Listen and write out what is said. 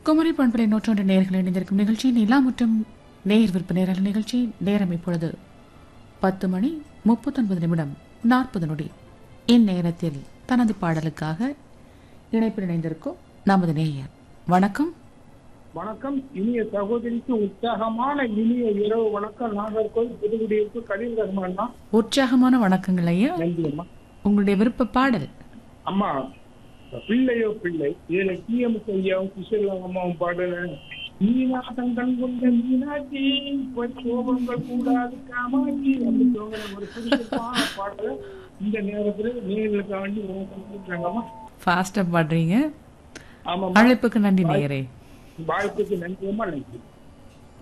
குமரி பண்பலை நூற்றாண்டு நேயர்கள் இணைந்திருக்கும் நிகழ்ச்சி நிலா மற்றும் நேயர் விற்ப நேரல் நிகழ்ச்சி நேரம் இப்பொழுது பத்து மணி முப்பத்தொன்பது நிமிடம் நாற்பது நொடி இந்நேரத்தில் தனது பாடலுக்காக இணைப்பில் இணைந்திருக்கும் நமது நேயர் வணக்கம் வணக்கம் இனிய சகோதரிக்கு உற்சாகமான இனிய இரவு வணக்கம் நாகர்கோவில் புதுக்குடியிருப்பு கலீல் ரஹ்மான் தான் உற்சாகமான வணக்கங்கள் ஐயா நன்றி அம்மா உங்களுடைய விருப்ப பாடல் அம்மா பிள்ளையோ பிள்ளை இதுல டிஎம் ஐயாவும் கிஷோர் அம்மாவும் பாடல மீனாட்டம் கண் கொண்ட மீனாட்சி பொய் கோபங்கள் கூடாது காமாட்சி அப்படி சொல்ற ஒரு சுருக்கமான பாடல இந்த நேரத்துல நேர்களுக்கு வேண்டி கொடுக்குறாங்கம்மா ஃபாஸ்டா பாடுறீங்க ஆமாம்மா அழைப்புக்கு நன்றி நேயரே வாழ்த்துக்கு நன்றியம்மா நன்றி